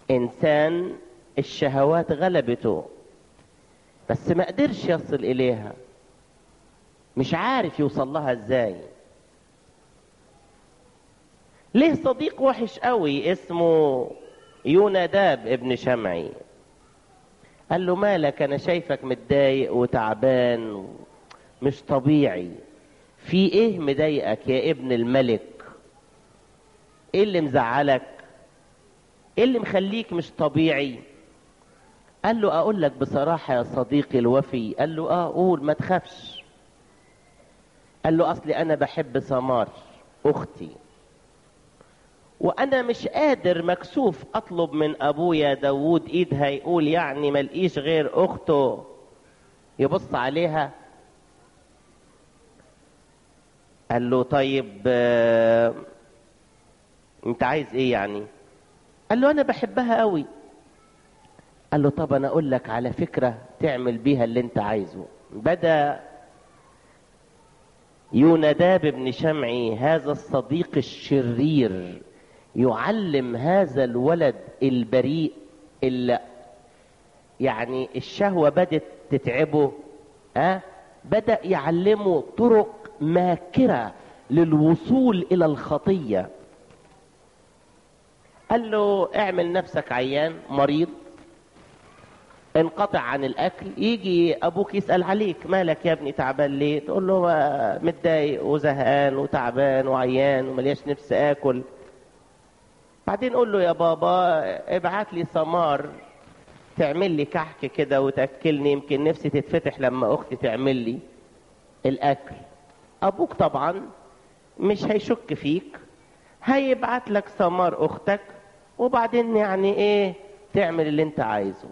انسان الشهوات غلبته بس ما قدرش يصل اليها مش عارف يوصل لها ازاي ليه صديق وحش قوي اسمه يوناداب ابن شمعي قال له مالك انا شايفك متضايق وتعبان مش طبيعي في ايه مضايقك يا ابن الملك ايه اللي مزعلك ايه اللي مخليك مش طبيعي قال له اقول لك بصراحة يا صديقي الوفي قال له اه قول ما تخافش قال له اصلي انا بحب سمار اختي وانا مش قادر مكسوف اطلب من ابويا داوود ايدها يقول يعني ملقيش غير اخته يبص عليها قال له طيب آه، انت عايز ايه يعني قال له انا بحبها قوي قال له طب انا اقول لك على فكرة تعمل بيها اللي انت عايزه بدأ يوناداب بن شمعي هذا الصديق الشرير يعلم هذا الولد البريء اللي يعني الشهوة بدت تتعبه ها بدأ يعلمه طرق ماكرة للوصول إلى الخطية قال له اعمل نفسك عيان مريض انقطع عن الاكل يجي ابوك يسال عليك مالك يا ابني تعبان ليه تقول له "آه، متضايق وزهقان وتعبان وعيان وملياش نفس اكل بعدين قول له يا بابا ابعت لي سمار تعمل لي كحك كده وتاكلني يمكن نفسي تتفتح لما اختي تعمل لي الاكل ابوك طبعا مش هيشك فيك هيبعت لك سمار اختك وبعدين يعني ايه تعمل اللي انت عايزه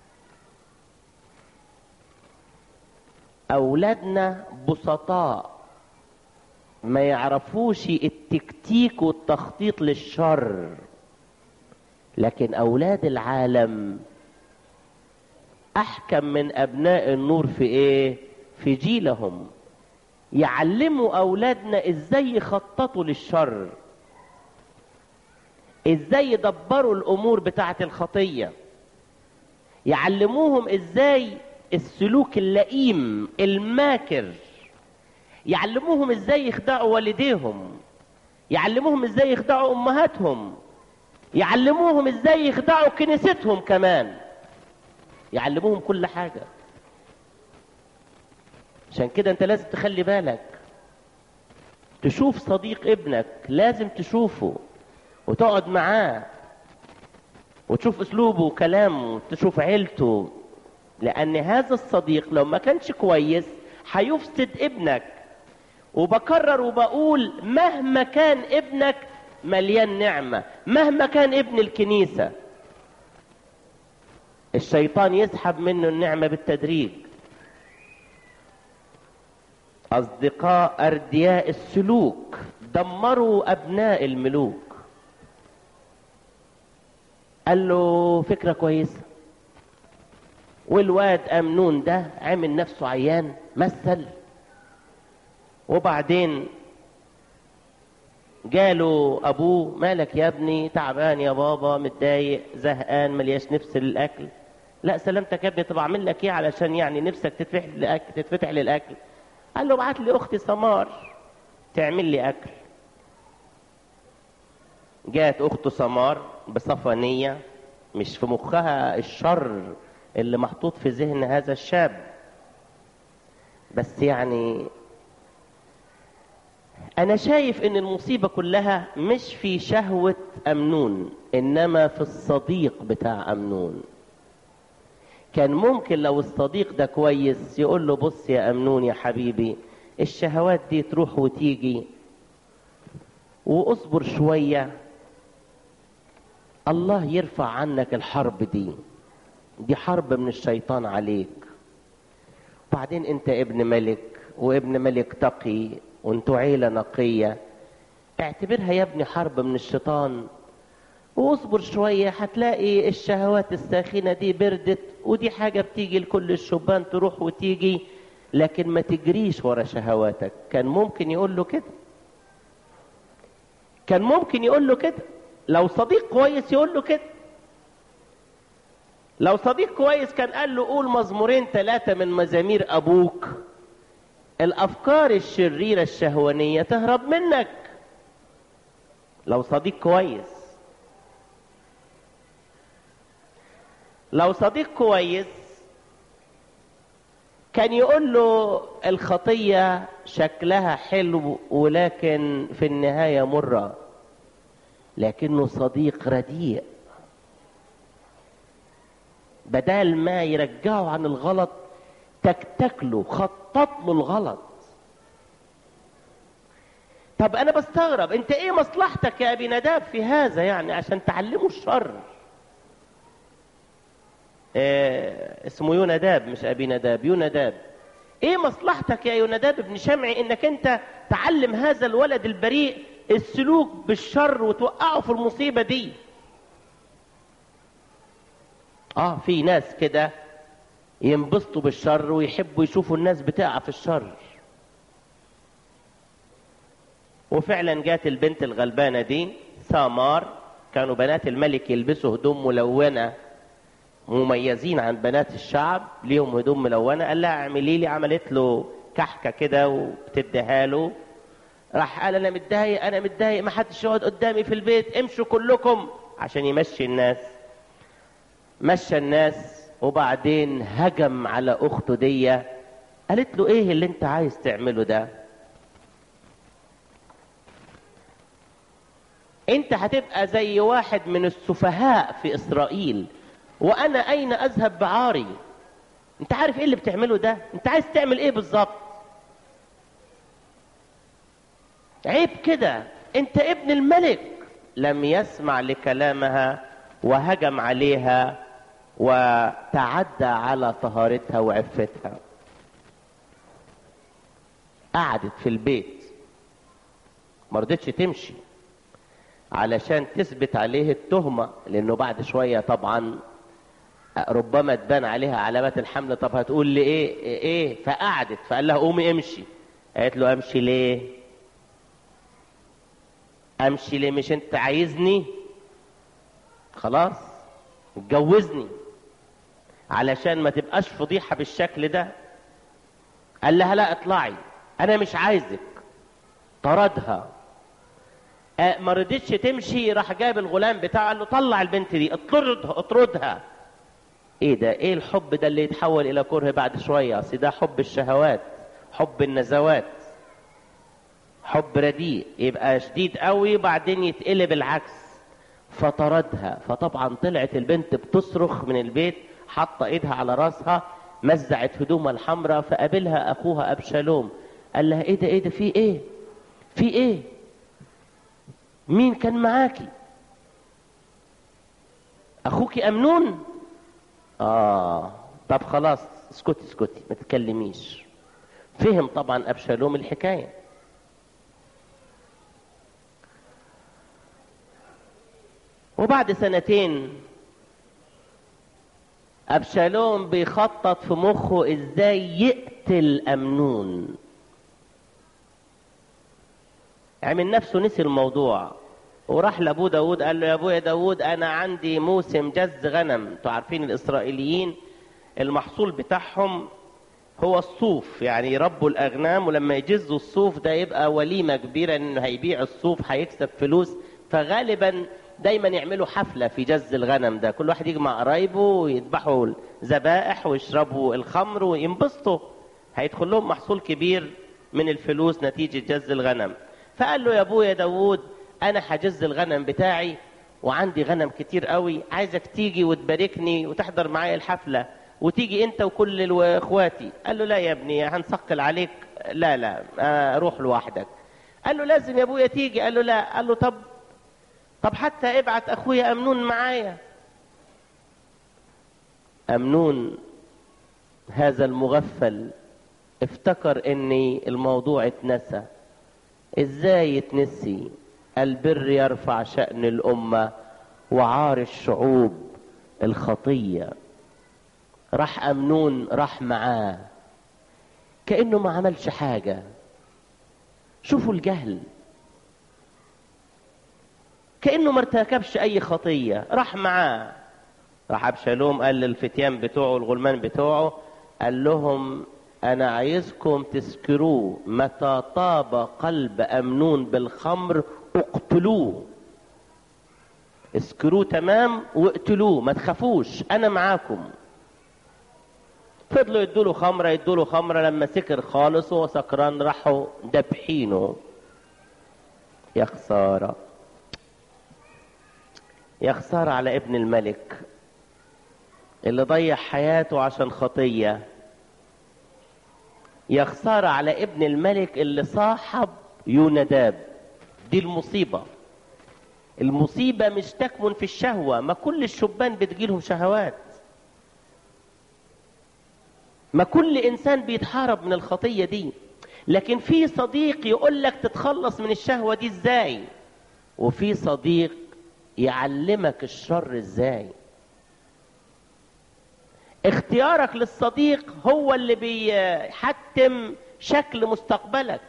اولادنا بسطاء ما يعرفوش التكتيك والتخطيط للشر لكن اولاد العالم احكم من ابناء النور في ايه في جيلهم يعلموا اولادنا ازاي يخططوا للشر ازاي يدبروا الامور بتاعه الخطيه يعلموهم ازاي السلوك اللئيم الماكر يعلموهم ازاي يخدعوا والديهم يعلموهم ازاي يخدعوا امهاتهم يعلموهم ازاي يخدعوا كنيستهم كمان يعلموهم كل حاجه عشان كده انت لازم تخلي بالك تشوف صديق ابنك لازم تشوفه وتقعد معاه وتشوف اسلوبه وكلامه وتشوف عيلته لان هذا الصديق لو ما كانش كويس هيفسد ابنك وبكرر وبقول مهما كان ابنك مليان نعمة مهما كان ابن الكنيسة الشيطان يسحب منه النعمة بالتدريج أصدقاء أردياء السلوك دمروا أبناء الملوك قال له فكرة كويسة والواد أمنون ده عمل نفسه عيان مثل وبعدين جاله ابوه مالك يا ابني تعبان يا بابا متضايق زهقان ملياش نفس للاكل لا سلامتك يا ابني طب اعمل لك ايه علشان يعني نفسك تتفتح للاكل تتفتح للاكل قال له ابعت لي اختي سمار تعمل لي اكل جاءت اخته سمار بصفى نيه مش في مخها الشر اللي محطوط في ذهن هذا الشاب بس يعني انا شايف ان المصيبة كلها مش في شهوة امنون انما في الصديق بتاع امنون كان ممكن لو الصديق ده كويس يقول له بص يا امنون يا حبيبي الشهوات دي تروح وتيجي واصبر شوية الله يرفع عنك الحرب دي دي حرب من الشيطان عليك بعدين انت ابن ملك وابن ملك تقي وانتوا عيلة نقية اعتبرها يا ابني حرب من الشيطان واصبر شوية هتلاقي الشهوات الساخنة دي بردت ودي حاجة بتيجي لكل الشبان تروح وتيجي لكن ما تجريش ورا شهواتك كان ممكن يقول له كده كان ممكن يقول له كده لو صديق كويس يقول له كده لو صديق كويس كان قال له قول مزمورين ثلاثة من مزامير أبوك الأفكار الشريرة الشهوانية تهرب منك لو صديق كويس لو صديق كويس كان يقول له الخطية شكلها حلو ولكن في النهاية مرة لكنه صديق رديء بدال ما يرجعه عن الغلط تكتكله خطط له الغلط طب انا بستغرب انت ايه مصلحتك يا ابي نداب في هذا يعني عشان تعلمه الشر آه اسمه يوناداب مش ابي نداب يوناداب ايه مصلحتك يا يوناداب ابن شمعي انك انت تعلم هذا الولد البريء السلوك بالشر وتوقعه في المصيبه دي اه في ناس كده ينبسطوا بالشر ويحبوا يشوفوا الناس بتقع في الشر وفعلا جات البنت الغلبانة دي سامار كانوا بنات الملك يلبسوا هدوم ملونة مميزين عن بنات الشعب ليهم هدوم ملونة قال لها اعملي لي عملت له كحكة كده وبتديها له راح قال انا متضايق انا متضايق ما حدش يقعد قدامي في البيت امشوا كلكم عشان يمشي الناس مشى الناس وبعدين هجم على اخته دي قالت له ايه اللي انت عايز تعمله ده انت هتبقى زي واحد من السفهاء في اسرائيل وانا اين اذهب بعاري انت عارف ايه اللي بتعمله ده انت عايز تعمل ايه بالظبط عيب كده انت ابن الملك لم يسمع لكلامها وهجم عليها وتعدى على طهارتها وعفتها قعدت في البيت ما رضتش تمشي علشان تثبت عليه التهمة لأنه بعد شوية طبعا ربما تبان عليها علامات الحمل طب هتقول لي ايه ايه فقعدت فقال لها قومي امشي قالت له امشي ليه امشي ليه مش انت عايزني خلاص اتجوزني علشان ما تبقاش فضيحة بالشكل ده قال لها لا اطلعي انا مش عايزك طردها آه ما رضيتش تمشي راح جاب الغلام بتاعه قال له طلع البنت دي اطردها اطردها ايه ده ايه الحب ده اللي يتحول الى كره بعد شويه اصل ده حب الشهوات حب النزوات حب رديء يبقى شديد قوي بعدين يتقلب العكس فطردها فطبعا طلعت البنت بتصرخ من البيت حاطه ايدها على راسها مزعت هدومها الحمراء فقابلها اخوها ابشالوم قال لها ايه ده ايه ده في ايه في ايه مين كان معاكي اخوك امنون اه طب خلاص اسكتي اسكتي ما تتكلميش فهم طبعا ابشالوم الحكايه وبعد سنتين ابشالوم بيخطط في مخه ازاي يقتل امنون عمل نفسه نسي الموضوع وراح لابو داود قال له يا ابويا داود انا عندي موسم جز غنم انتوا عارفين الاسرائيليين المحصول بتاعهم هو الصوف يعني يربوا الاغنام ولما يجزوا الصوف ده يبقى وليمه كبيره انه هيبيع الصوف هيكسب فلوس فغالبا دايما يعملوا حفله في جز الغنم ده كل واحد يجي مع قرايبه ويذبحوا الذبائح ويشربوا الخمر وينبسطوا هيدخل لهم محصول كبير من الفلوس نتيجه جز الغنم فقال له يا ابويا داود انا هجز الغنم بتاعي وعندي غنم كتير قوي عايزك تيجي وتباركني وتحضر معايا الحفله وتيجي انت وكل اخواتي قال له لا يا ابني هنثقل عليك لا لا آه روح لوحدك قال له لازم يا ابويا تيجي قال له لا قال له طب طب حتى ابعت اخويا امنون معايا امنون هذا المغفل افتكر ان الموضوع اتنسى ازاي يتنسي البر يرفع شأن الأمة وعار الشعوب الخطية راح أمنون راح معاه كأنه ما عملش حاجة شوفوا الجهل كأنه ما ارتكبش أي خطية راح معاه راح ابشالوم قال للفتيان بتوعه الغلمان بتوعه قال لهم انا عايزكم تسكروه متى طاب قلب امنون بالخمر اقتلوه اسكروه تمام واقتلوه ما تخافوش انا معاكم فضلوا يدوا له خمره يدوا له خمره لما سكر خالص وهو سكران راحوا دبحينه يا خساره يا خساره على ابن الملك اللي ضيع حياته عشان خطيه يا خساره على ابن الملك اللي صاحب يونداب دي المصيبه المصيبه مش تكمن في الشهوه ما كل الشبان بتجيلهم شهوات ما كل انسان بيتحارب من الخطيه دي لكن في صديق يقول لك تتخلص من الشهوه دي ازاي وفي صديق يعلمك الشر ازاي اختيارك للصديق هو اللي بيحتم شكل مستقبلك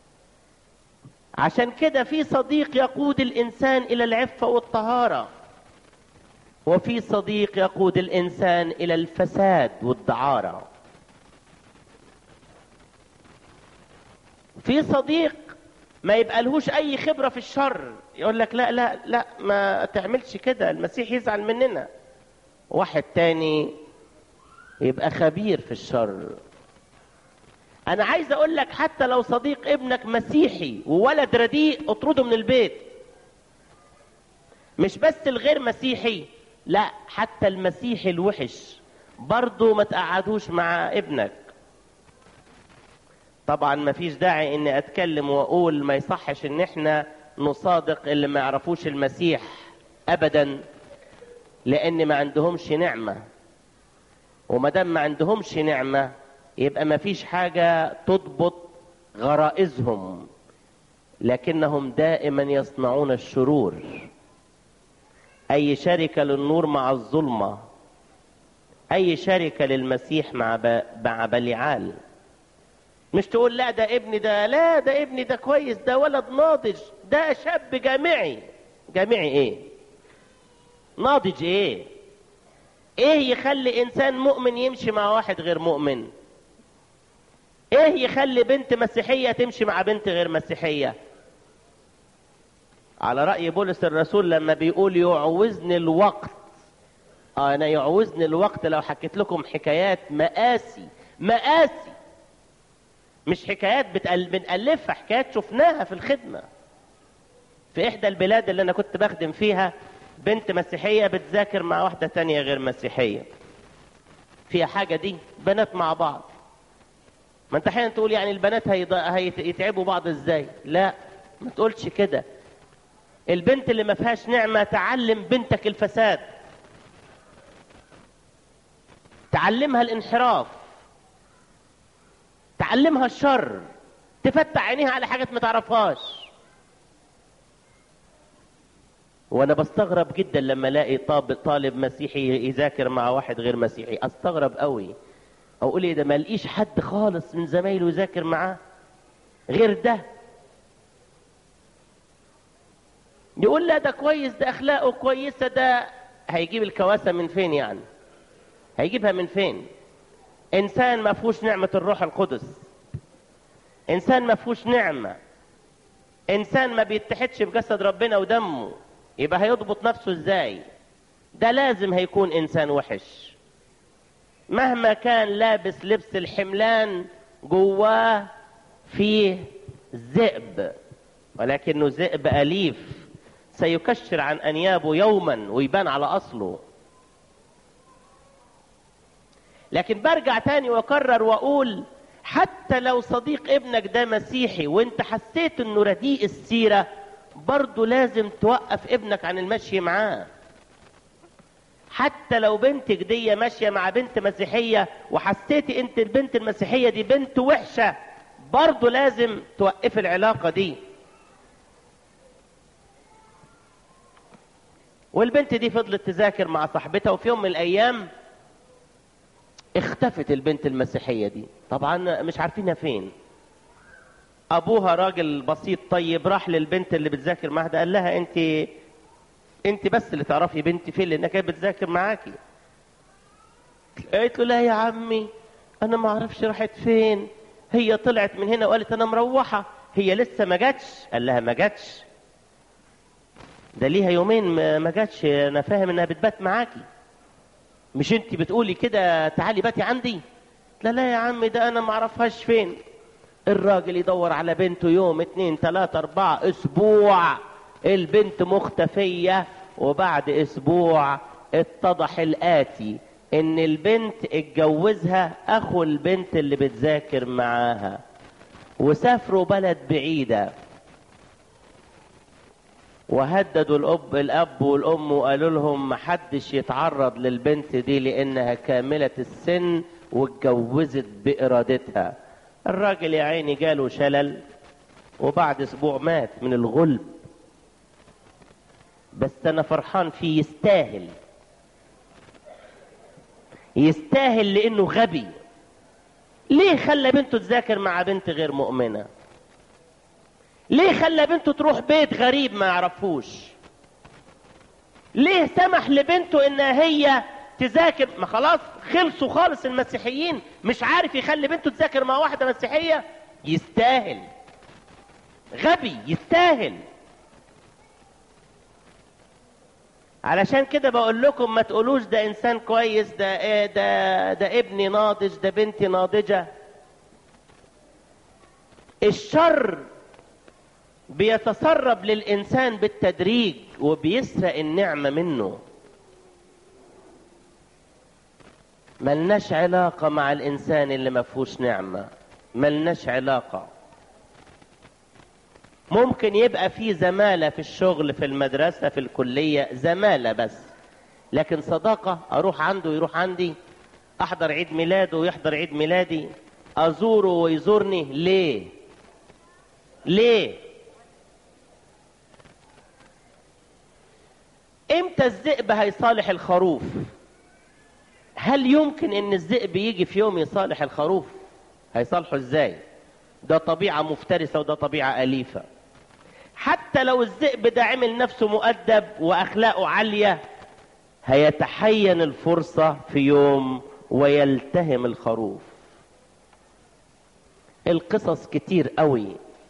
عشان كده في صديق يقود الانسان الى العفه والطهاره وفي صديق يقود الانسان الى الفساد والدعاره في صديق ما يبقى لهوش اي خبره في الشر يقول لك لا لا لا ما تعملش كده المسيح يزعل مننا واحد تاني يبقى خبير في الشر انا عايز اقول لك حتى لو صديق ابنك مسيحي وولد رديء اطرده من البيت مش بس الغير مسيحي لا حتى المسيحي الوحش برضه ما تقعدوش مع ابنك طبعا ما فيش داعي اني اتكلم واقول ما يصحش ان احنا نصادق اللي ما يعرفوش المسيح ابدا لان ما عندهمش نعمه وما دام ما عندهمش نعمه يبقى ما فيش حاجه تضبط غرائزهم لكنهم دائما يصنعون الشرور اي شركه للنور مع الظلمه اي شركه للمسيح مع ب... مع بليعال مش تقول لا ده ابني ده لا ده ابني ده كويس ده ولد ناضج ده شاب جامعي جامعي ايه ناضج ايه ايه يخلي انسان مؤمن يمشي مع واحد غير مؤمن ايه يخلي بنت مسيحية تمشي مع بنت غير مسيحية على رأي بولس الرسول لما بيقول يعوزني الوقت انا يعوزني الوقت لو حكيت لكم حكايات مآسي مآسي مش حكايات بتأل... بنألفها حكايات شفناها في الخدمة في إحدى البلاد اللي أنا كنت بخدم فيها بنت مسيحية بتذاكر مع واحدة تانية غير مسيحية فيها حاجة دي بنات مع بعض ما انت احيانا تقول يعني البنات هيض... هيتعبوا بعض ازاي لا ما تقولش كده البنت اللي ما فيهاش نعمة تعلم بنتك الفساد تعلمها الانحراف تعلمها الشر تفتح عينيها على حاجات ما تعرفهاش وانا بستغرب جدا لما الاقي طالب طالب مسيحي يذاكر مع واحد غير مسيحي استغرب قوي اقول ايه ده ما لقيش حد خالص من زمايله يذاكر معاه غير ده يقول لا ده كويس ده اخلاقه كويسه ده هيجيب الكواسه من فين يعني هيجيبها من فين انسان ما فيهوش نعمه الروح القدس انسان ما فيهوش نعمه انسان ما بيتحدش بجسد ربنا ودمه يبقى هيضبط نفسه ازاي ده لازم هيكون انسان وحش مهما كان لابس لبس الحملان جواه فيه ذئب ولكنه ذئب اليف سيكشر عن انيابه يوما ويبان على اصله لكن برجع تاني واكرر واقول حتى لو صديق ابنك ده مسيحي وانت حسيت انه رديء السيرة برضه لازم توقف ابنك عن المشي معاه حتى لو بنتك دي ماشية مع بنت مسيحية وحسيتي انت البنت المسيحية دي بنت وحشة برضه لازم توقف العلاقة دي والبنت دي فضلت تذاكر مع صاحبتها وفي يوم من الايام اختفت البنت المسيحية دي طبعا مش عارفينها فين ابوها راجل بسيط طيب راح للبنت اللي بتذاكر معاها قال لها انت انت بس اللي تعرفي بنتي فين لانها كانت بتذاكر معاكي قالت له لا يا عمي انا ما اعرفش راحت فين هي طلعت من هنا وقالت انا مروحه هي لسه ما جاتش قال لها ما جاتش ده ليها يومين ما ما جاتش انا فاهم انها بتبات معاكي مش انت بتقولي كده تعالي باتي عندي لا لا يا عمي ده انا ما اعرفهاش فين الراجل يدور على بنته يوم اتنين تلاتة اربعة اسبوع البنت مختفية وبعد اسبوع اتضح الاتي ان البنت اتجوزها اخو البنت اللي بتذاكر معاها وسافروا بلد بعيدة وهددوا الاب الاب والام وقالوا لهم محدش يتعرض للبنت دي لانها كاملة السن واتجوزت بارادتها الراجل يا عيني جاله شلل وبعد اسبوع مات من الغلب بس انا فرحان فيه يستاهل يستاهل لانه غبي ليه خلى بنته تذاكر مع بنت غير مؤمنه ليه خلى بنته تروح بيت غريب ما يعرفوش ليه سمح لبنته ان هي تذاكر ما خلاص خلصوا خالص المسيحيين مش عارف يخلي بنته تذاكر مع واحده مسيحيه يستاهل غبي يستاهل علشان كده بقول لكم ما تقولوش ده انسان كويس ده ايه ده ده ابني ناضج ده بنتي ناضجه الشر بيتسرب للانسان بالتدريج وبيسرق النعمه منه ملناش علاقه مع الانسان اللي ما فيهوش نعمه ملناش علاقه ممكن يبقى في زمالة في الشغل في المدرسة في الكلية زمالة بس لكن صداقة أروح عنده يروح عندي أحضر عيد ميلاده ويحضر عيد ميلادي أزوره ويزورني ليه ليه امتى الذئب هيصالح الخروف هل يمكن ان الذئب يجي في يوم يصالح الخروف هيصالحه ازاي ده طبيعة مفترسة وده طبيعة أليفة حتى لو الذئب ده عمل نفسه مؤدب وأخلاقه عالية هيتحين الفرصة في يوم ويلتهم الخروف القصص كتير قوي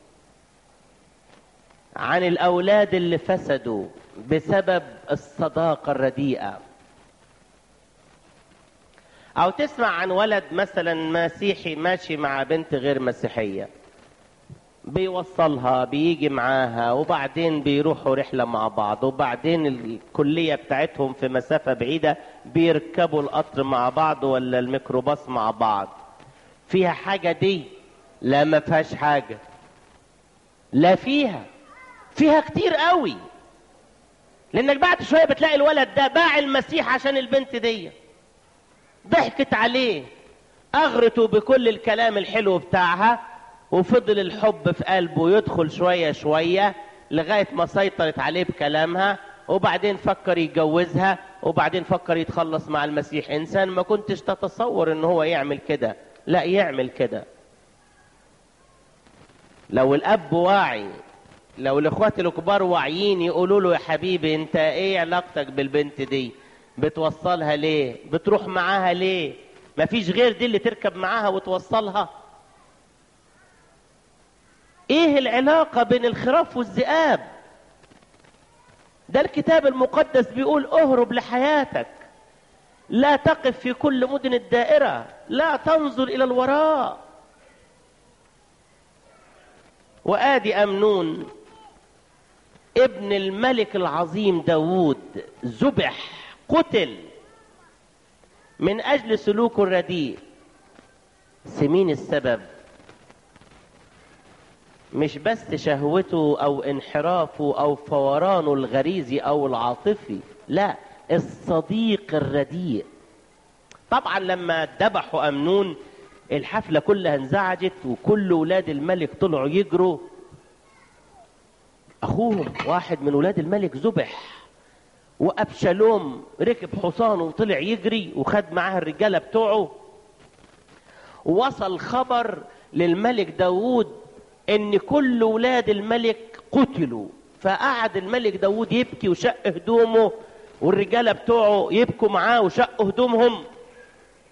عن الأولاد اللي فسدوا بسبب الصداقة الرديئة او تسمع عن ولد مثلا مسيحي ماشي مع بنت غير مسيحيه بيوصلها بيجي معاها وبعدين بيروحوا رحله مع بعض وبعدين الكليه بتاعتهم في مسافه بعيده بيركبوا القطر مع بعض ولا الميكروباص مع بعض فيها حاجه دي لا ما فيهاش حاجه لا فيها فيها كتير قوي لانك بعد شويه بتلاقي الولد ده باع المسيح عشان البنت دي ضحكت عليه اغرته بكل الكلام الحلو بتاعها وفضل الحب في قلبه يدخل شوية شوية لغاية ما سيطرت عليه بكلامها وبعدين فكر يتجوزها وبعدين فكر يتخلص مع المسيح انسان ما كنتش تتصور ان هو يعمل كده لا يعمل كده لو الاب واعي لو الاخوات الكبار واعيين يقولوا له يا حبيبي انت ايه علاقتك بالبنت دي بتوصلها ليه بتروح معاها ليه مفيش غير دي اللي تركب معاها وتوصلها ايه العلاقة بين الخراف والذئاب ده الكتاب المقدس بيقول اهرب لحياتك لا تقف في كل مدن الدائرة لا تنظر الى الوراء وادي امنون ابن الملك العظيم داوود ذبح قتل من اجل سلوكه الرديء سمين السبب مش بس شهوته او انحرافه او فورانه الغريزي او العاطفي لا الصديق الرديء طبعا لما ذبحوا امنون الحفلة كلها انزعجت وكل ولاد الملك طلعوا يجروا اخوهم واحد من ولاد الملك ذبح وابشالوم ركب حصانه وطلع يجري وخد معاه الرجاله بتوعه وصل خبر للملك داوود ان كل ولاد الملك قتلوا فقعد الملك داوود يبكي وشق هدومه والرجاله بتوعه يبكوا معاه وشقوا هدومهم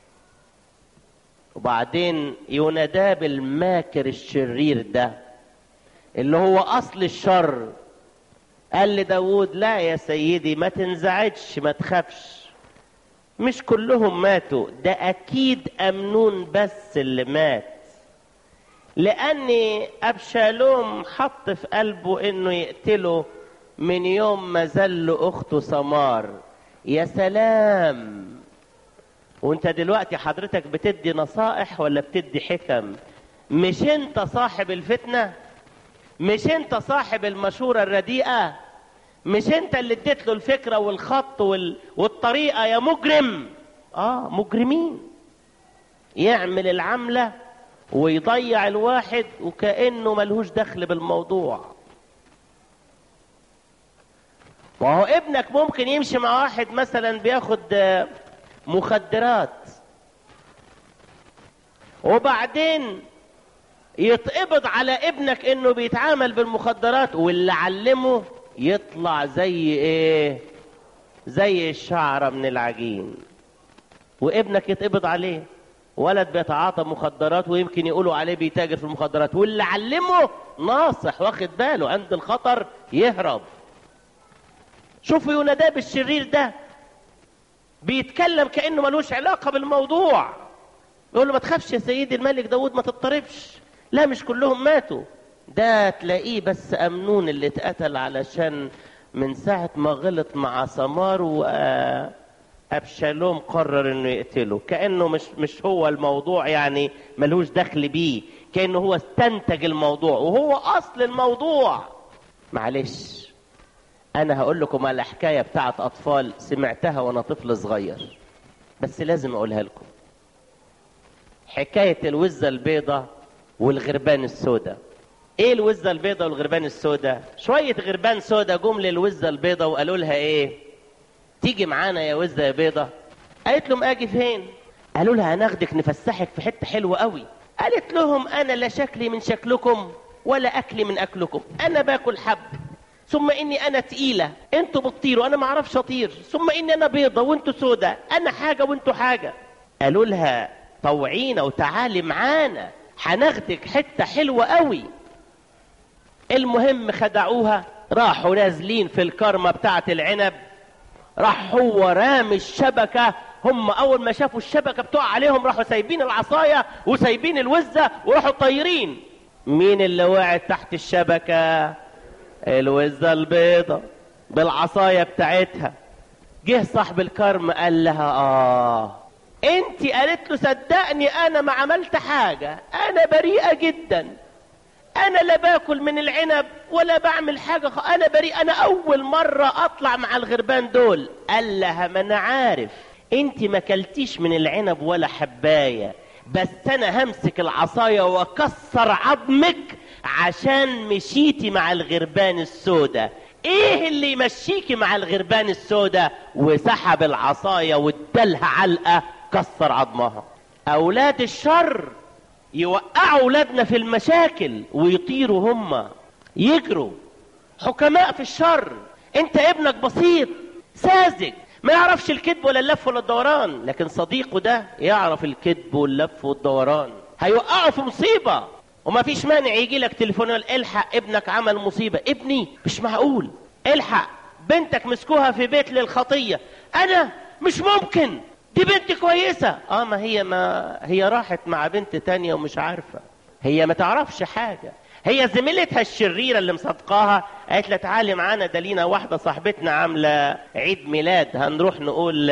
وبعدين يوناداب الماكر الشرير ده اللي هو اصل الشر قال لداود لا يا سيدي ما تنزعجش ما تخافش مش كلهم ماتوا ده اكيد امنون بس اللي مات لان ابشالوم حط في قلبه انه يقتله من يوم ما زل اخته سمار يا سلام وانت دلوقتي حضرتك بتدي نصائح ولا بتدي حكم مش انت صاحب الفتنه مش انت صاحب المشوره الرديئه مش انت اللي اديت له الفكره والخط وال... والطريقه يا مجرم اه مجرمين يعمل العمله ويضيع الواحد وكانه ملهوش دخل بالموضوع وهو ابنك ممكن يمشي مع واحد مثلا بياخد مخدرات وبعدين يتقبض على ابنك انه بيتعامل بالمخدرات واللي علمه يطلع زي ايه زي الشعرة من العجين وابنك يتقبض عليه ولد بيتعاطى مخدرات ويمكن يقولوا عليه بيتاجر في المخدرات واللي علمه ناصح واخد باله عند الخطر يهرب شوفوا يوناداب الشرير ده بيتكلم كانه ملوش علاقه بالموضوع يقول له ما تخافش يا سيدي الملك داود ما تضطربش لا مش كلهم ماتوا ده تلاقيه بس امنون اللي اتقتل علشان من ساعه ما غلط مع سمار وابشالوم قرر انه يقتله كانه مش مش هو الموضوع يعني ملوش دخل بيه كانه هو استنتج الموضوع وهو اصل الموضوع معلش انا هقول لكم على حكايه بتاعت اطفال سمعتها وانا طفل صغير بس لازم اقولها لكم حكايه الوزه البيضة والغربان السوداء ايه الوزه البيضة والغربان السوداء شويه غربان سوداء جم للوزه البيضة وقالوا لها ايه تيجي معانا يا وزه يا بيضة قالت لهم اجي فين قالوا لها هناخدك نفسحك في حته حلوه قوي قالت لهم انا لا شكلي من شكلكم ولا اكلي من اكلكم انا باكل حب ثم اني انا تقيله انتوا بتطيروا انا ما اعرفش اطير ثم اني انا بيضه وانتوا سودة انا حاجه وانتوا حاجه قالوا لها طوعينا وتعالي معانا هناخدك حته حلوه قوي المهم خدعوها راحوا نازلين في الكرمه بتاعه العنب راح هو رامي الشبكه هم اول ما شافوا الشبكه بتقع عليهم راحوا سايبين العصايه وسايبين الوزه وراحوا طايرين مين اللي وقعت تحت الشبكه الوزة البيضة بالعصاية بتاعتها جه صاحب الكرم قال لها اه انت قالت له صدقني انا ما عملت حاجة انا بريئة جدا انا لا باكل من العنب ولا بعمل حاجة خ... انا بريء انا اول مرة اطلع مع الغربان دول قال لها ما انا عارف انت ما كلتيش من العنب ولا حباية بس انا همسك العصاية واكسر عظمك عشان مشيتي مع الغربان السوداء ايه اللي يمشيكي مع الغربان السوداء وسحب العصاية وادالها علقة كسر عظمها اولاد الشر يوقعوا اولادنا في المشاكل ويطيروا هم يجروا حكماء في الشر انت ابنك بسيط ساذج ما يعرفش الكذب ولا اللف ولا الدوران لكن صديقه ده يعرف الكذب واللف والدوران هيوقعه في مصيبه وما فيش مانع يجي لك تليفون الحق ابنك عمل مصيبه ابني مش معقول الحق بنتك مسكوها في بيت للخطيه انا مش ممكن دي بنت كويسه اه ما هي ما هي راحت مع بنت تانية ومش عارفه هي ما تعرفش حاجه هي زميلتها الشريره اللي مصدقاها قالت لها تعالي معانا ده لينا واحده صاحبتنا عامله عيد ميلاد هنروح نقول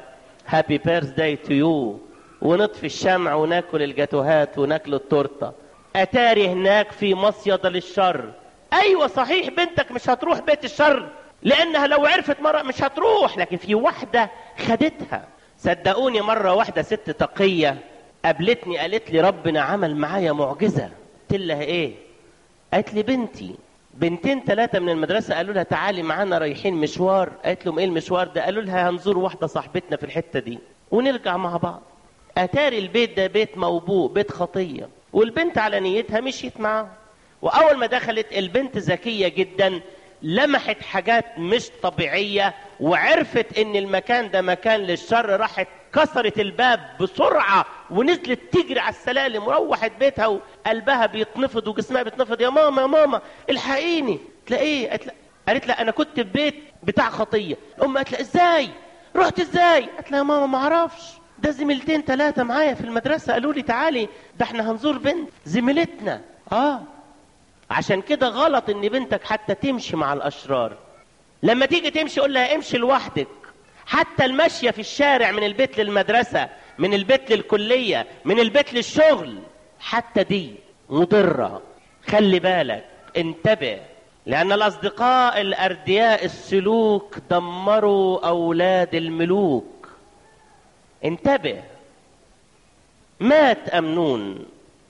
هابي بيرث داي تو يو ونطفي الشمع وناكل الجاتوهات وناكل التورته اتاري هناك في مصيدة للشر ايوه صحيح بنتك مش هتروح بيت الشر لانها لو عرفت مرة مش هتروح لكن في واحدة خدتها صدقوني مرة واحدة ست تقية قابلتني قالت لي ربنا عمل معايا معجزة قلت لها ايه قالت لي بنتي بنتين ثلاثة من المدرسة قالوا لها تعالي معانا رايحين مشوار قالت لهم ايه المشوار ده قالوا لها هنزور واحدة صاحبتنا في الحتة دي ونرجع مع بعض اتاري البيت ده بيت موبوء بيت خطيه والبنت على نيتها مشيت معاه واول ما دخلت البنت ذكيه جدا لمحت حاجات مش طبيعية وعرفت ان المكان ده مكان للشر راحت كسرت الباب بسرعة ونزلت تجري على السلالم وروحت بيتها وقلبها بيتنفض وجسمها بيتنفض يا ماما يا ماما الحقيني تلاقيه قالت لا قالت لا انا كنت في بيت بتاع خطية الام قالت لا ازاي رحت ازاي قالت لا يا ماما ما اعرفش ده زميلتين ثلاثة معايا في المدرسة قالوا لي تعالي ده احنا هنزور بنت زميلتنا اه عشان كده غلط ان بنتك حتى تمشي مع الاشرار لما تيجي تمشي قول لها امشي لوحدك حتى المشية في الشارع من البيت للمدرسة من البيت للكلية من البيت للشغل حتى دي مضرة خلي بالك انتبه لأن الأصدقاء الأردياء السلوك دمروا أولاد الملوك انتبه مات أمنون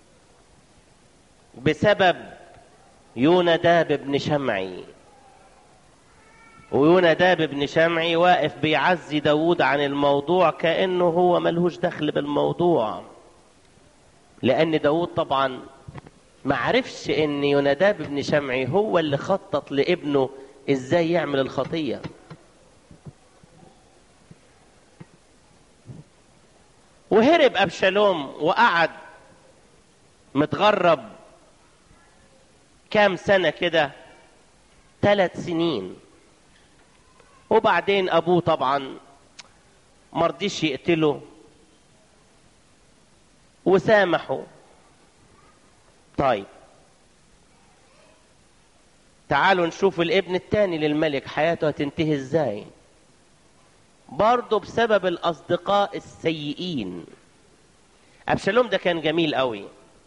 بسبب يوناداب بن شمعي ويوناداب بن شمعي واقف بيعزي داود عن الموضوع كأنه هو ملهوش دخل بالموضوع لأن داود طبعا ما عرفش ان يوناداب بن شمعي هو اللي خطط لابنه ازاي يعمل الخطية وهرب أبشالوم وقعد متغرب كام سنة كده ثلاث سنين وبعدين ابوه طبعا مرضيش يقتله وسامحه طيب تعالوا نشوف الابن الثاني للملك حياته هتنتهي ازاي برضه بسبب الاصدقاء السيئين ابشالوم ده كان جميل قوي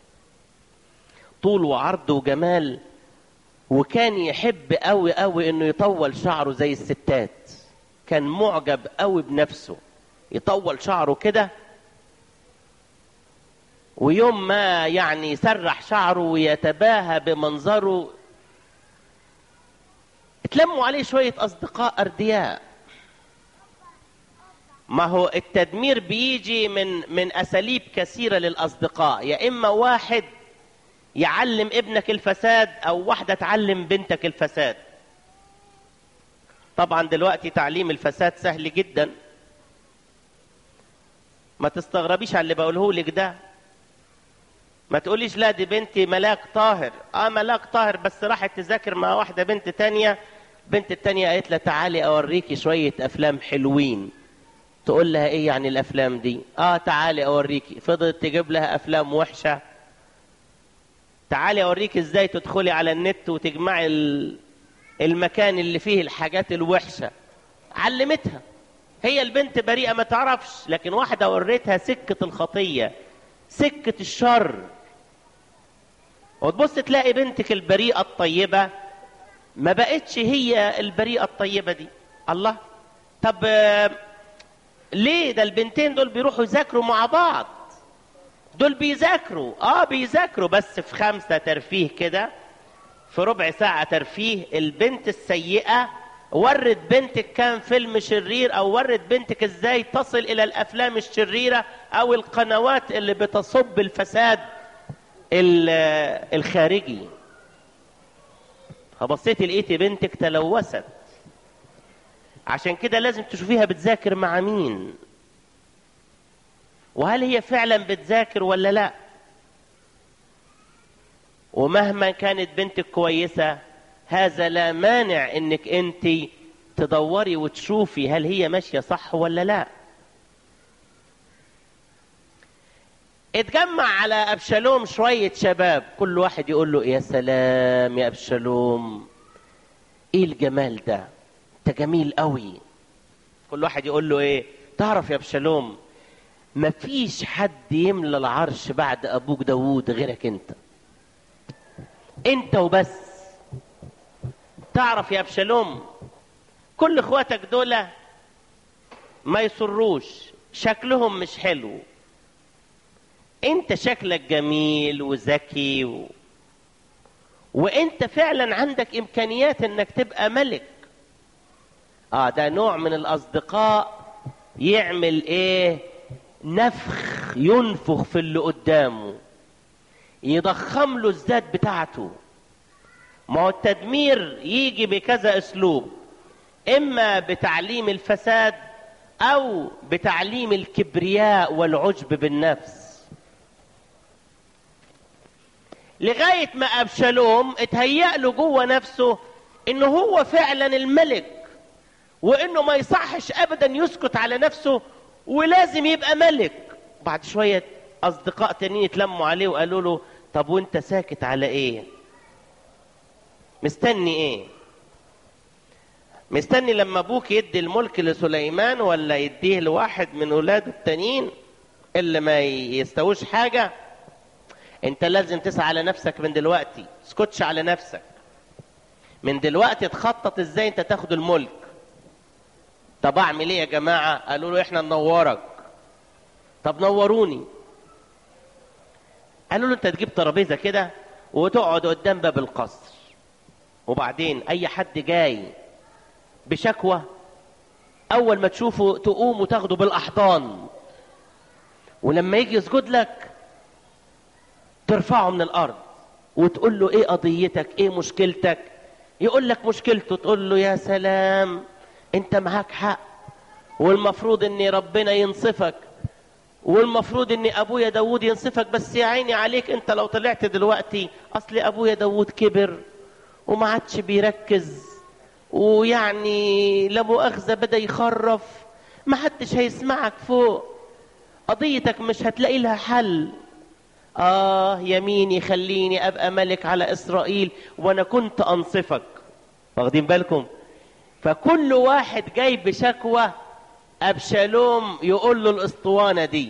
طول وعرض وجمال وكان يحب قوي قوي انه يطول شعره زي الستات كان معجب قوي بنفسه يطول شعره كده ويوم ما يعني يسرح شعره ويتباهى بمنظره اتلموا عليه شوية أصدقاء أردياء ما هو التدمير بيجي من من أساليب كثيرة للأصدقاء يا إما واحد يعلم ابنك الفساد او واحده تعلم بنتك الفساد طبعا دلوقتي تعليم الفساد سهل جدا ما تستغربيش على اللي بقوله لك ده ما تقوليش لا دي بنتي ملاك طاهر اه ملاك طاهر بس راحت تذاكر مع واحده بنت تانية بنت التانية قالت لها تعالي اوريكي شويه افلام حلوين تقول لها ايه يعني الافلام دي اه تعالي اوريكي فضلت تجيب لها افلام وحشه تعالي اوريك ازاي تدخلي على النت وتجمعي المكان اللي فيه الحاجات الوحشة علمتها هي البنت بريئة ما تعرفش لكن واحدة وريتها سكة الخطية سكة الشر وتبص تلاقي بنتك البريئة الطيبة ما بقتش هي البريئة الطيبة دي الله طب ليه ده البنتين دول بيروحوا يذاكروا مع بعض دول بيذاكروا اه بيذاكروا بس في خمسة ترفيه كده في ربع ساعة ترفيه البنت السيئة ورت بنتك كام فيلم شرير او ورت بنتك ازاي تصل الى الافلام الشريرة او القنوات اللي بتصب الفساد الخارجي فبصيتي لقيتي بنتك تلوثت عشان كده لازم تشوفيها بتذاكر مع مين وهل هي فعلا بتذاكر ولا لا ومهما كانت بنتك كويسة هذا لا مانع انك انت تدوري وتشوفي هل هي ماشية صح ولا لا اتجمع على ابشالوم شوية شباب كل واحد يقول له يا سلام يا ابشالوم ايه الجمال ده انت جميل قوي كل واحد يقول له ايه تعرف يا ابشالوم مفيش حد يملى العرش بعد ابوك داوود غيرك انت انت وبس تعرف يا ابشالوم كل اخواتك دول ما يسروش شكلهم مش حلو انت شكلك جميل وذكي و... وانت فعلا عندك امكانيات انك تبقى ملك اه ده نوع من الاصدقاء يعمل ايه نفخ ينفخ في اللي قدامه يضخم له الذات بتاعته ما هو التدمير يجي بكذا اسلوب اما بتعليم الفساد او بتعليم الكبرياء والعجب بالنفس لغايه ما ابشالوم اتهيأ له جوه نفسه انه هو فعلا الملك وانه ما يصحش ابدا يسكت على نفسه ولازم يبقى ملك بعد شويه اصدقاء تانيين اتلموا عليه وقالوا له طب وانت ساكت على ايه مستني ايه مستني لما ابوك يدي الملك لسليمان ولا يديه لواحد من ولاده التانيين اللي ما يستووش حاجه انت لازم تسعى على نفسك من دلوقتي اسكتش على نفسك من دلوقتي تخطط ازاي انت تاخد الملك طب اعمل ايه يا جماعه قالوا له احنا ننورك طب نوروني قالوا له انت تجيب ترابيزه كده وتقعد قدام باب القصر وبعدين اي حد جاي بشكوى اول ما تشوفه تقوم وتاخده بالاحضان ولما يجي يسجد لك ترفعه من الارض وتقول له ايه قضيتك ايه مشكلتك يقول لك مشكلته تقول له يا سلام انت معاك حق والمفروض ان ربنا ينصفك والمفروض ان ابويا داوود ينصفك بس يا عيني عليك انت لو طلعت دلوقتي اصل ابويا داوود كبر وما عادش بيركز ويعني لا مؤاخذه بدا يخرف ما حدش هيسمعك فوق قضيتك مش هتلاقي لها حل اه يمين يخليني ابقى ملك على اسرائيل وانا كنت انصفك واخدين بالكم فكل واحد جاي بشكوى ابشالوم يقول له الاسطوانه دي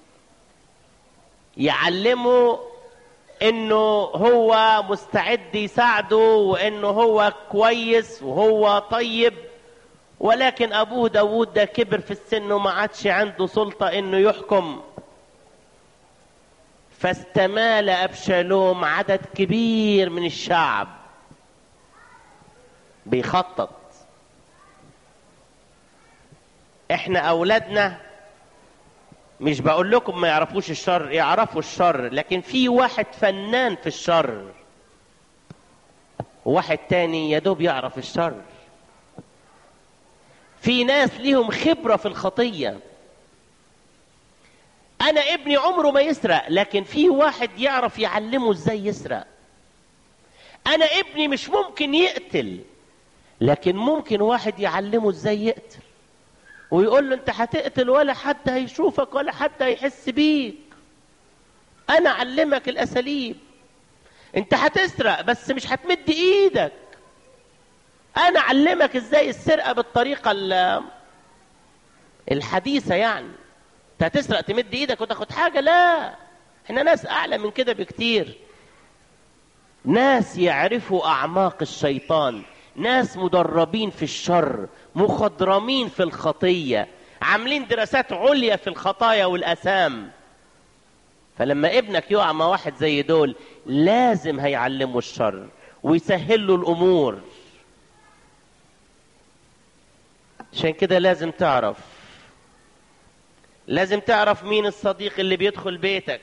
يعلمه انه هو مستعد يساعده وانه هو كويس وهو طيب ولكن ابوه داوود ده كبر في السن وما عادش عنده سلطه انه يحكم فاستمال ابشالوم عدد كبير من الشعب بيخطط احنا اولادنا مش بقول لكم ما يعرفوش الشر يعرفوا الشر لكن في واحد فنان في الشر وواحد تاني يا دوب يعرف الشر في ناس ليهم خبرة في الخطية أنا ابني عمره ما يسرق لكن في واحد يعرف يعلمه إزاي يسرق أنا ابني مش ممكن يقتل لكن ممكن واحد يعلمه إزاي يقتل ويقول له انت هتقتل ولا حد هيشوفك ولا حد هيحس بيك انا اعلمك الاساليب انت هتسرق بس مش هتمد ايدك انا اعلمك ازاي السرقه بالطريقه الحديثه يعني انت هتسرق تمد ايدك وتاخد حاجه لا احنا ناس اعلى من كده بكتير ناس يعرفوا اعماق الشيطان ناس مدربين في الشر مخضرمين في الخطية عاملين دراسات عليا في الخطايا والأثام فلما ابنك يقع مع واحد زي دول لازم هيعلمه الشر ويسهل له الأمور عشان كده لازم تعرف لازم تعرف مين الصديق اللي بيدخل بيتك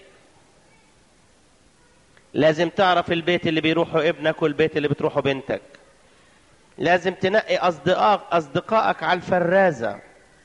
لازم تعرف البيت اللي بيروحه ابنك والبيت اللي بتروحه بنتك لازم تنقي أصدقائك أصدقائك على الفرازة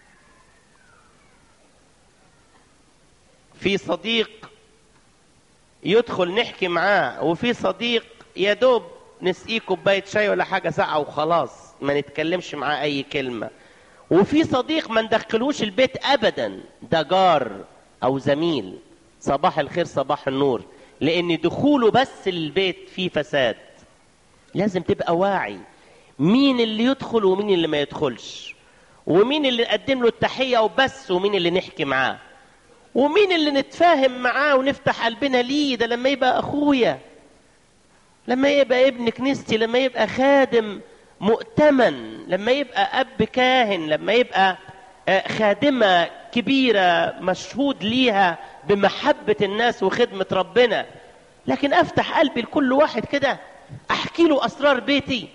في صديق يدخل نحكي معاه وفي صديق يا دوب نسقيه كوباية شاي ولا حاجة ساعة وخلاص ما نتكلمش معاه أي كلمة وفي صديق ما ندخلوش البيت أبدا ده جار أو زميل صباح الخير صباح النور لأن دخوله بس للبيت فيه فساد لازم تبقى واعي مين اللي يدخل ومين اللي ما يدخلش ومين اللي نقدم له التحية وبس ومين اللي نحكي معاه ومين اللي نتفاهم معاه ونفتح قلبنا ليه ده لما يبقى أخويا لما يبقى ابن كنيستي لما يبقى خادم مؤتمن لما يبقى أب كاهن لما يبقى خادمة كبيرة مشهود ليها بمحبة الناس وخدمة ربنا لكن أفتح قلبي لكل واحد كده أحكي له أسرار بيتي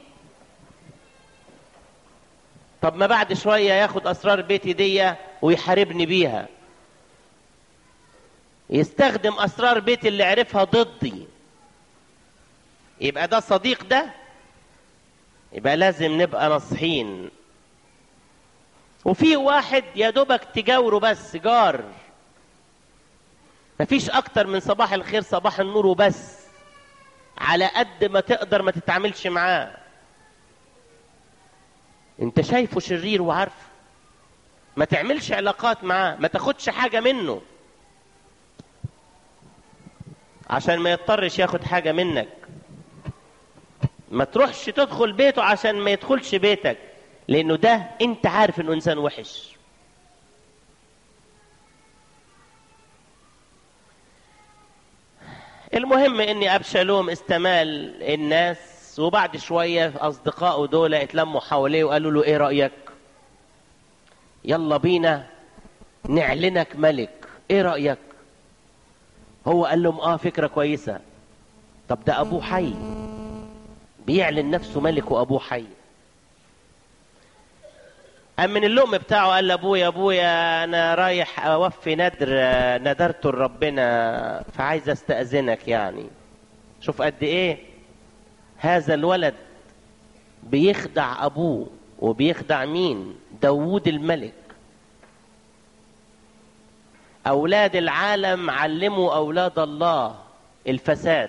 طب ما بعد شوية ياخد أسرار بيتي دي ويحاربني بيها يستخدم أسرار بيتي اللي عرفها ضدي يبقى ده صديق ده يبقى لازم نبقى ناصحين وفي واحد يا دوبك تجاوره بس جار مفيش اكتر من صباح الخير صباح النور وبس على قد ما تقدر ما تتعاملش معاه انت شايفه شرير وعارفه ما تعملش علاقات معاه ما تاخدش حاجه منه عشان ما يضطرش ياخد حاجه منك ما تروحش تدخل بيته عشان ما يدخلش بيتك لانه ده انت عارف انه انسان وحش المهم ان ابشالوم استمال الناس وبعد شويه اصدقائه دول اتلموا حواليه وقالوا له ايه رايك يلا بينا نعلنك ملك ايه رايك هو قال لهم اه فكره كويسه طب ده ابوه حي بيعلن نفسه ملك وابوه حي قام من اللقم بتاعه قال لابويا ابويا انا رايح اوفي ندر ندرته لربنا فعايز استاذنك يعني شوف قد ايه هذا الولد بيخدع ابوه وبيخدع مين داوود الملك اولاد العالم علموا اولاد الله الفساد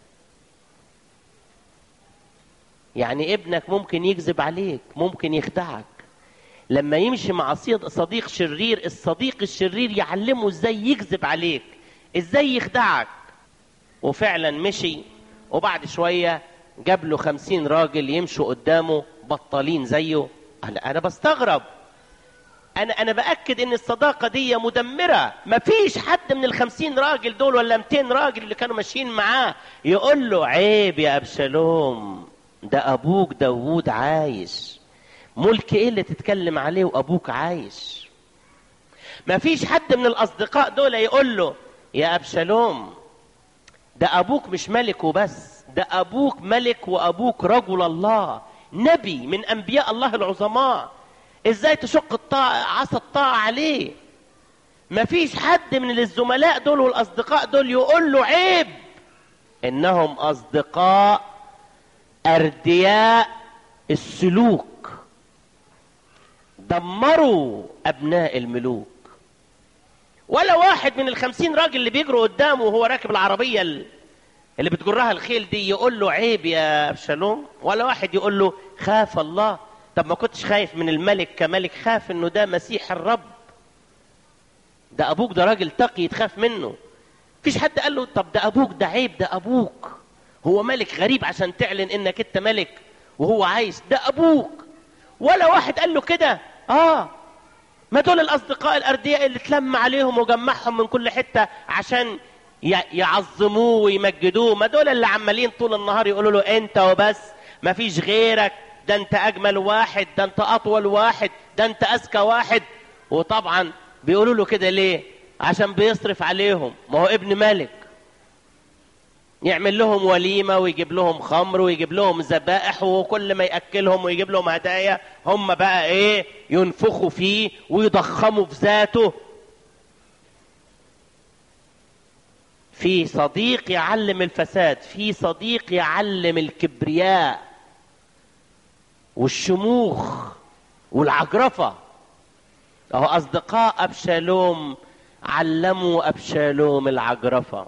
يعني ابنك ممكن يكذب عليك ممكن يخدعك لما يمشي مع صديق شرير الصديق الشرير يعلمه ازاي يكذب عليك ازاي يخدعك وفعلا مشي وبعد شوية جاب له خمسين راجل يمشوا قدامه بطالين زيه انا انا بستغرب انا انا باكد ان الصداقه دي مدمره مفيش حد من الخمسين راجل دول ولا 200 راجل اللي كانوا ماشيين معاه يقول له عيب يا ابشالوم ده ابوك داوود عايش ملك ايه اللي تتكلم عليه وابوك عايش مفيش حد من الاصدقاء دول يقول له يا ابشالوم ده ابوك مش ملك وبس ده ابوك ملك وابوك رجل الله نبي من انبياء الله العظماء ازاي تشق الطاعة عصا الطاعة عليه مفيش حد من الزملاء دول والاصدقاء دول يقول له عيب انهم اصدقاء اردياء السلوك دمروا ابناء الملوك ولا واحد من الخمسين راجل اللي بيجروا قدامه وهو راكب العربية اللي بتجرها الخيل دي يقول له عيب يا ابشالوم ولا واحد يقول له خاف الله طب ما كنتش خايف من الملك كملك خاف انه ده مسيح الرب ده ابوك ده راجل تقي تخاف منه فيش حد قال له طب ده ابوك ده عيب ده ابوك هو ملك غريب عشان تعلن انك انت ملك وهو عايز ده ابوك ولا واحد قال له كده اه ما دول الاصدقاء الاردياء اللي اتلم عليهم وجمعهم من كل حته عشان يعظموه ويمجدوه ما دول اللي عمالين طول النهار يقولوا له انت وبس ما فيش غيرك ده انت اجمل واحد ده انت اطول واحد ده انت اذكى واحد وطبعا بيقولوا له كده ليه عشان بيصرف عليهم ما هو ابن ملك يعمل لهم وليمة ويجيب لهم خمر ويجيب لهم ذبائح وكل ما يأكلهم ويجيب لهم هدايا هم بقى ايه ينفخوا فيه ويضخموا في ذاته في صديق يعلم الفساد في صديق يعلم الكبرياء والشموخ والعجرفة أهو أصدقاء أبشالوم علموا أبشالوم العجرفة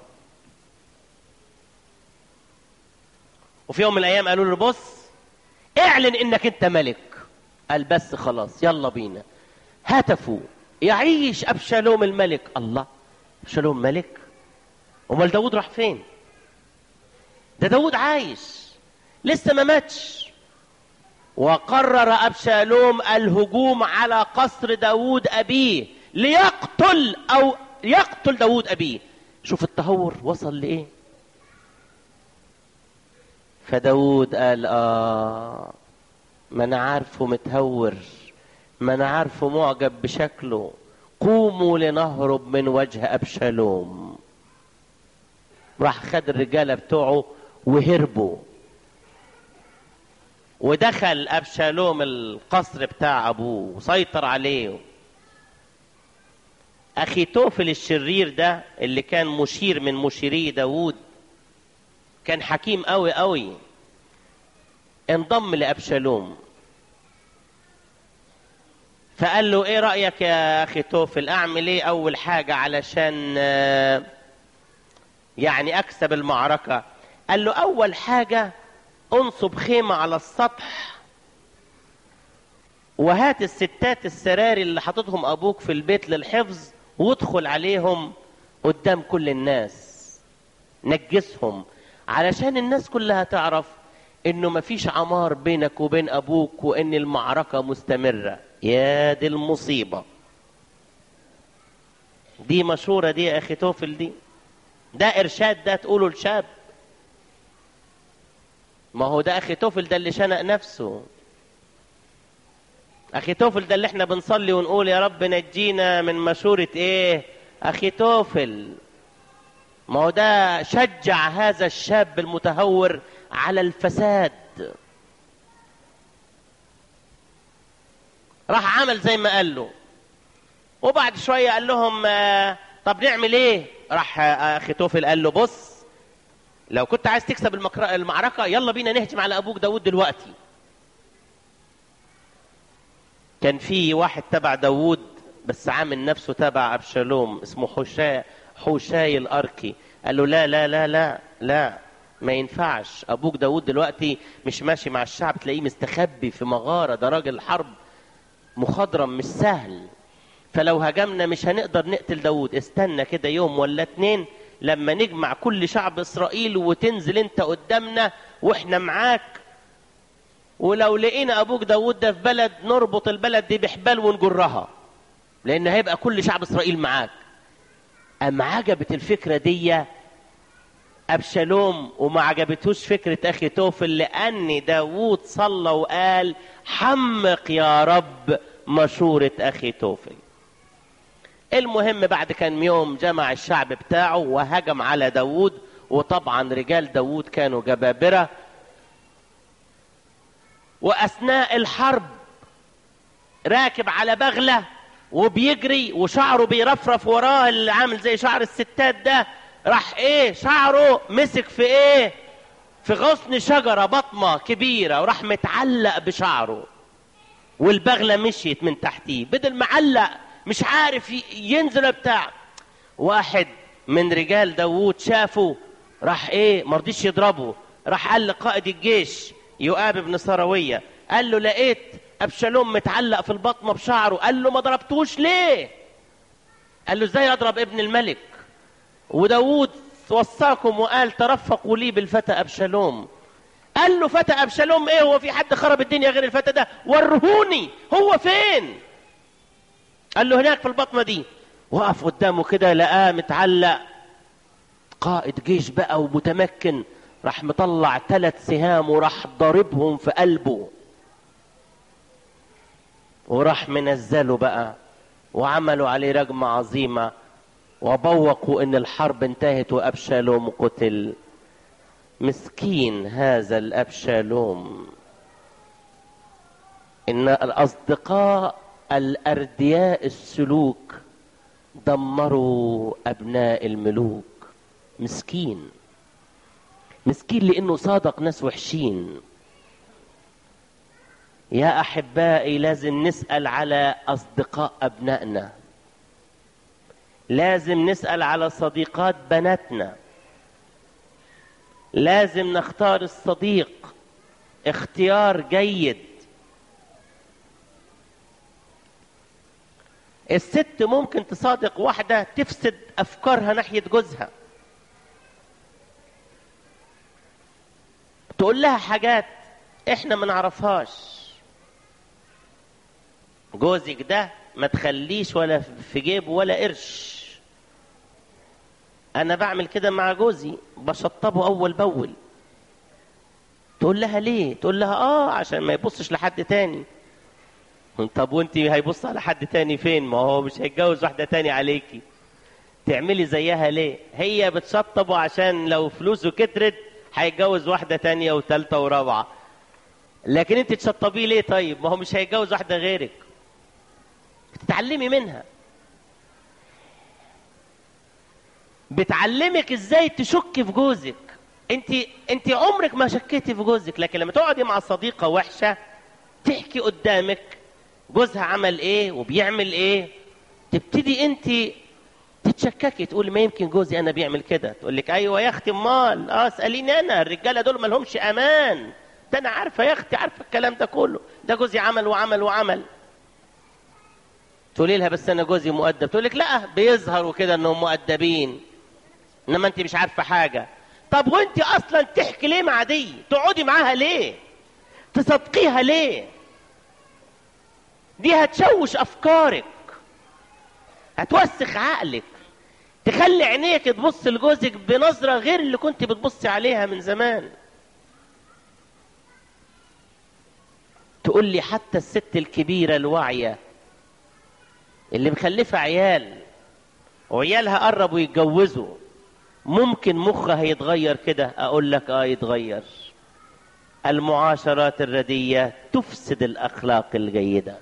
وفي يوم من الأيام قالوا له بص اعلن إنك أنت ملك قال بس خلاص يلا بينا هتفوا يعيش أبشالوم الملك الله أبشالوم ملك أمال داود راح فين ده داود عايش لسه ما ماتش وقرر أبشالوم الهجوم على قصر داود أبيه ليقتل أو يقتل داود أبيه شوف التهور وصل لإيه فداود قال آه ما أنا عارفه متهور ما أنا عارفه معجب بشكله قوموا لنهرب من وجه أبشالوم راح خد الرجالة بتوعه وهربوا ودخل أبشالوم القصر بتاع أبوه وسيطر عليه أخي توفل الشرير ده اللي كان مشير من مشيري داوود كان حكيم قوي قوي انضم لأبشالوم فقال له ايه رأيك يا اخي توفل اعمل ايه اول حاجة علشان آه، يعني اكسب المعركة قال له اول حاجة انصب خيمة على السطح وهات الستات السراري اللي حاططهم ابوك في البيت للحفظ وادخل عليهم قدام كل الناس نجسهم علشان الناس كلها تعرف انه مفيش عمار بينك وبين ابوك وان المعركة مستمرة يا دي المصيبة دي مشهورة دي يا اخي توفل دي ده ارشاد ده تقوله الشاب ما هو ده اخي توفل ده اللي شنق نفسه اخي توفل ده اللي احنا بنصلي ونقول يا رب نجينا من مشورة ايه اخي توفل ما هو ده شجع هذا الشاب المتهور على الفساد راح عمل زي ما قال له وبعد شويه قال لهم آه، طب نعمل ايه راح آه، اخي توفل قال له بص لو كنت عايز تكسب المكر- المعركه يلا بينا نهجم على ابوك داود دلوقتي كان في واحد تبع داود بس عامل نفسه تبع ابشالوم اسمه حوشاي حوشاي الاركي قال له لا لا لا لا لا ما ينفعش ابوك داود دلوقتي مش ماشي مع الشعب تلاقيه مستخبي في مغاره ده راجل حرب مخضرم مش سهل فلو هجمنا مش هنقدر نقتل داود استنى كده يوم ولا اتنين لما نجمع كل شعب اسرائيل وتنزل انت قدامنا واحنا معاك ولو لقينا ابوك داود ده في بلد نربط البلد دي بحبال ونجرها لان هيبقى كل شعب اسرائيل معاك اما عجبت الفكره دي ابشالوم وما عجبتوش فكره اخي توفل لان داوود صلى وقال حمق يا رب مشوره اخي توفل المهم بعد كام يوم جمع الشعب بتاعه وهجم على داوود وطبعا رجال داوود كانوا جبابره واثناء الحرب راكب على بغله وبيجري وشعره بيرفرف وراه اللي عامل زي شعر الستات ده راح ايه شعره مسك في ايه في غصن شجرة بطمة كبيرة وراح متعلق بشعره والبغلة مشيت من تحتيه بدل معلق مش عارف ي- ينزل بتاع واحد من رجال داوود شافه راح ايه مرضيش يضربه راح قال لقائد الجيش يؤاب بن سروية قال له لقيت ابشالوم متعلق في البطمة بشعره قال له ما ضربتوش ليه قال له ازاي اضرب ابن الملك وداوود وصاكم وقال ترفقوا لي بالفتى ابشالوم قال له فتى ابشالوم ايه هو في حد خرب الدنيا غير الفتى ده ورهوني هو فين قال له هناك في البطنه دي وقف قدامه كده لقاه متعلق قائد جيش بقى ومتمكن راح مطلع ثلاث سهام وراح ضاربهم في قلبه وراح منزله بقى وعملوا عليه رجمة عظيمة وبوقوا ان الحرب انتهت وابشالوم قتل مسكين هذا الابشالوم ان الاصدقاء الاردياء السلوك دمروا ابناء الملوك مسكين مسكين لانه صادق ناس وحشين يا احبائي لازم نسال على اصدقاء ابنائنا لازم نسال على صديقات بناتنا لازم نختار الصديق اختيار جيد الست ممكن تصادق واحدة تفسد أفكارها ناحية جوزها تقول لها حاجات احنا ما نعرفهاش جوزك ده ما تخليش ولا في جيبه ولا قرش انا بعمل كده مع جوزي بشطبه اول باول تقول لها ليه تقول لها اه عشان ما يبصش لحد تاني طب وانت هيبص على حد تاني فين ما هو مش هيتجوز واحدة تاني عليكي تعملي زيها ليه هي بتشطبه عشان لو فلوسه كترت هيتجوز واحدة تانية وتالتة ورابعة لكن انت تشطبيه ليه طيب ما هو مش هيتجوز واحدة غيرك تتعلمي منها بتعلمك ازاي تشك في جوزك انت انت عمرك ما شكيتي في جوزك لكن لما تقعدي مع صديقه وحشه تحكي قدامك جوزها عمل ايه وبيعمل ايه تبتدي انت تتشككي تقول ما يمكن جوزي انا بيعمل كده تقول لك ايوه يا اختي امال اه اساليني انا الرجاله دول ما لهمش امان ده انا عارفه يا اختي عارفه الكلام ده كله ده جوزي عمل وعمل وعمل تقولي لها بس انا جوزي مؤدب تقول لك لا بيظهروا كده انهم مؤدبين انما انت مش عارفه حاجه طب وانت اصلا تحكي ليه مع دي تقعدي معاها ليه تصدقيها ليه دي هتشوش افكارك هتوسخ عقلك تخلي عينيك تبص لجوزك بنظرة غير اللي كنت بتبصي عليها من زمان تقول لي حتى الست الكبيرة الواعية اللي مخلفة عيال وعيالها قربوا يتجوزوا ممكن مخها يتغير كده اقول لك اه يتغير المعاشرات الردية تفسد الاخلاق الجيدة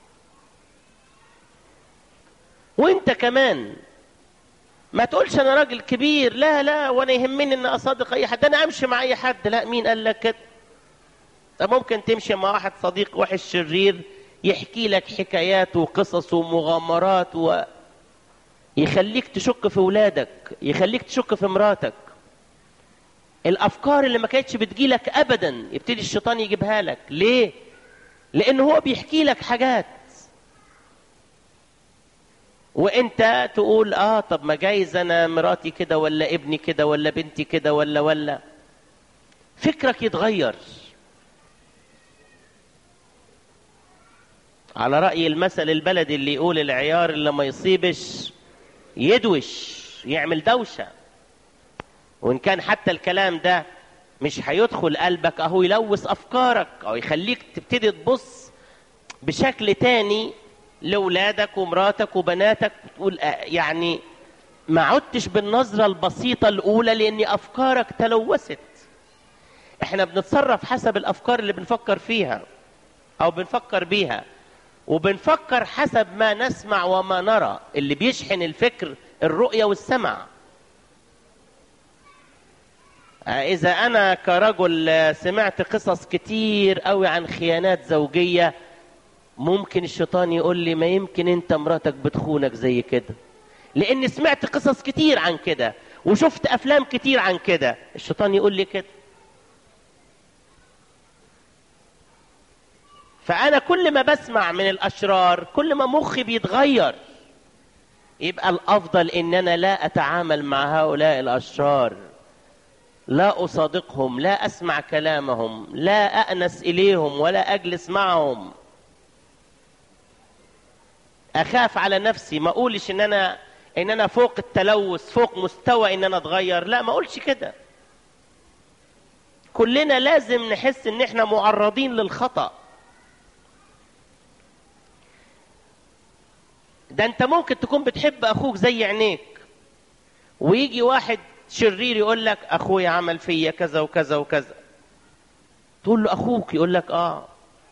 وانت كمان ما تقولش انا راجل كبير لا لا وانا يهمني ان اصادق اي حد انا امشي مع اي حد لا مين قال لك كده طب ممكن تمشي مع واحد صديق وحش شرير يحكي لك حكايات وقصص ومغامرات و يخليك تشك في ولادك يخليك تشك في مراتك الافكار اللي ما كانتش بتجيلك ابدا يبتدي الشيطان يجيبها لك ليه لان هو بيحكي لك حاجات وانت تقول اه طب ما جايز انا مراتي كده ولا ابني كده ولا بنتي كده ولا ولا فكرك يتغير على رأي المثل البلدي اللي يقول العيار اللي ما يصيبش يدوش يعمل دوشة وإن كان حتى الكلام ده مش هيدخل قلبك أهو يلوث أفكارك أو يخليك تبتدي تبص بشكل تاني لأولادك ومراتك وبناتك تقول يعني ما عدتش بالنظرة البسيطة الأولى لأن أفكارك تلوثت احنا بنتصرف حسب الأفكار اللي بنفكر فيها أو بنفكر بيها وبنفكر حسب ما نسمع وما نرى اللي بيشحن الفكر الرؤية والسمع إذا أنا كرجل سمعت قصص كتير قوي عن خيانات زوجية ممكن الشيطان يقول لي ما يمكن أنت مراتك بتخونك زي كده لأني سمعت قصص كتير عن كده وشفت أفلام كتير عن كده الشيطان يقول لي كده فأنا كل ما بسمع من الأشرار كل ما مخي بيتغير يبقى الأفضل إن أنا لا أتعامل مع هؤلاء الأشرار لا أصادقهم لا أسمع كلامهم لا أأنس إليهم ولا أجلس معهم أخاف على نفسي ما أقولش إن أنا إن أنا فوق التلوث فوق مستوى إن أنا أتغير لا ما أقولش كده كلنا لازم نحس إن إحنا معرضين للخطأ ده انت ممكن تكون بتحب اخوك زي عينيك ويجي واحد شرير يقول لك اخويا عمل فيا كذا وكذا وكذا تقول له اخوك يقول لك اه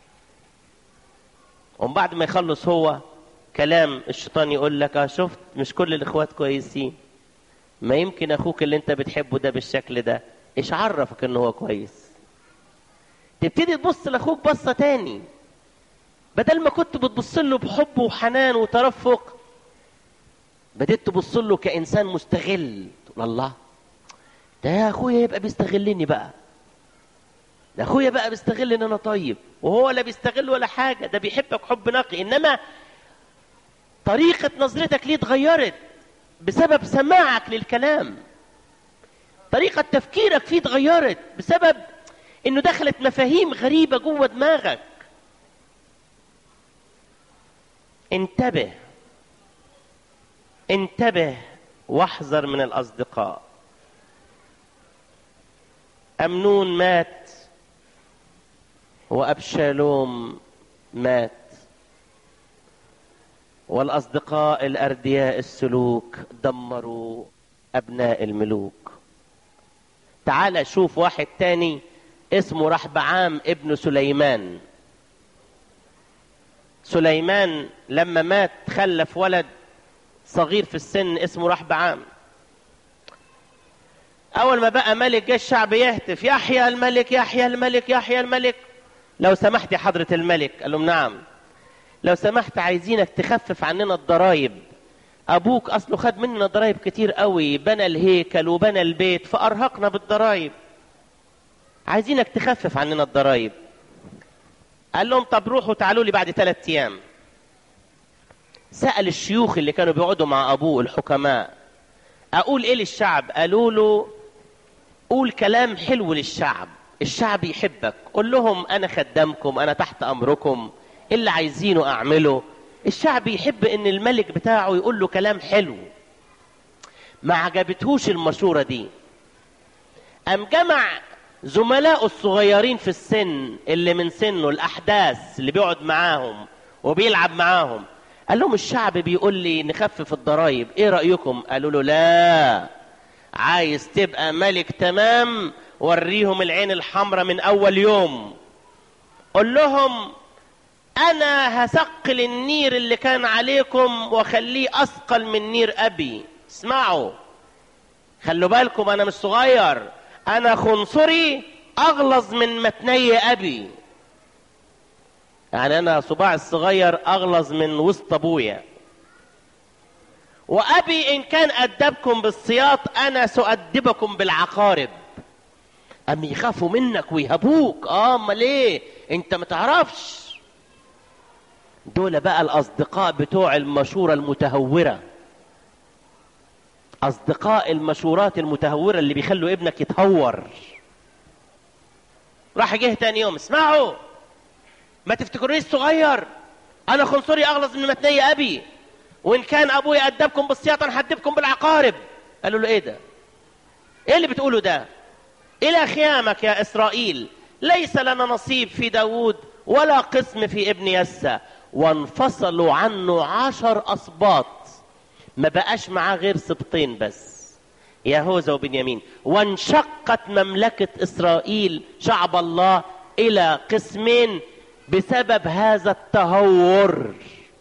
ومن بعد ما يخلص هو كلام الشيطان يقول لك اه شفت مش كل الاخوات كويسين ما يمكن اخوك اللي انت بتحبه ده بالشكل ده ايش عرفك ان هو كويس تبتدي تبص لاخوك بصه تاني بدل ما كنت بتبص له بحب وحنان وترفق بديت تبص له كانسان مستغل تقول الله ده يا اخويا يبقى بيستغلني بقى ده اخويا بقى بيستغل ان انا طيب وهو لا بيستغل ولا حاجه ده بيحبك حب نقي انما طريقه نظرتك ليه اتغيرت بسبب سماعك للكلام طريقه تفكيرك فيه اتغيرت بسبب انه دخلت مفاهيم غريبه جوه دماغك انتبه انتبه واحذر من الاصدقاء امنون مات وابشالوم مات والاصدقاء الاردياء السلوك دمروا ابناء الملوك تعال شوف واحد تاني اسمه رحبعام ابن سليمان سليمان لما مات خلف ولد صغير في السن اسمه رحبعام اول ما بقى ملك جه الشعب يهتف يحيى الملك يحيى الملك يحيى الملك لو سمحت يا حضرة الملك قال لهم نعم لو سمحت عايزينك تخفف عننا الضرايب ابوك اصله خد مننا ضرايب كتير قوي بنى الهيكل وبنى البيت فارهقنا بالضرايب عايزينك تخفف عننا الضرايب قال لهم طب روحوا تعالوا لي بعد ثلاثة ايام سأل الشيوخ اللي كانوا بيقعدوا مع ابوه الحكماء اقول ايه للشعب قالوا له قول كلام حلو للشعب الشعب يحبك قول لهم انا خدامكم انا تحت امركم اللي عايزينه اعمله الشعب يحب ان الملك بتاعه يقول له كلام حلو ما عجبتهوش المشورة دي قام جمع زملائه الصغيرين في السن اللي من سنه الاحداث اللي بيقعد معاهم وبيلعب معاهم قال لهم الشعب بيقول لي نخفف الضرايب ايه رايكم قالوا له لا عايز تبقى ملك تمام وريهم العين الحمراء من اول يوم قول لهم انا هثقل النير اللي كان عليكم واخليه اثقل من نير ابي اسمعوا خلوا بالكم انا مش صغير انا خنصري اغلظ من متني ابي يعني انا صباع الصغير اغلظ من وسط ابويا وابي ان كان ادبكم بالسياط انا سادبكم بالعقارب ام يخافوا منك ويهبوك اه امال ايه انت ما تعرفش دول بقى الاصدقاء بتوع المشوره المتهوره اصدقاء المشورات المتهوره اللي بيخلوا ابنك يتهور راح جه تاني يوم اسمعوا ما تفتكرونيش صغير انا خنصري اغلظ من متني ابي وان كان ابوي ادبكم بالسياط انا هدبكم بالعقارب قالوا له ايه ده ايه اللي بتقوله ده الى خيامك يا اسرائيل ليس لنا نصيب في داود ولا قسم في ابن يسى وانفصلوا عنه عشر اسباط ما بقاش معاه غير سبطين بس يهوذا وبنيامين وانشقت مملكة إسرائيل شعب الله إلى قسمين بسبب هذا التهور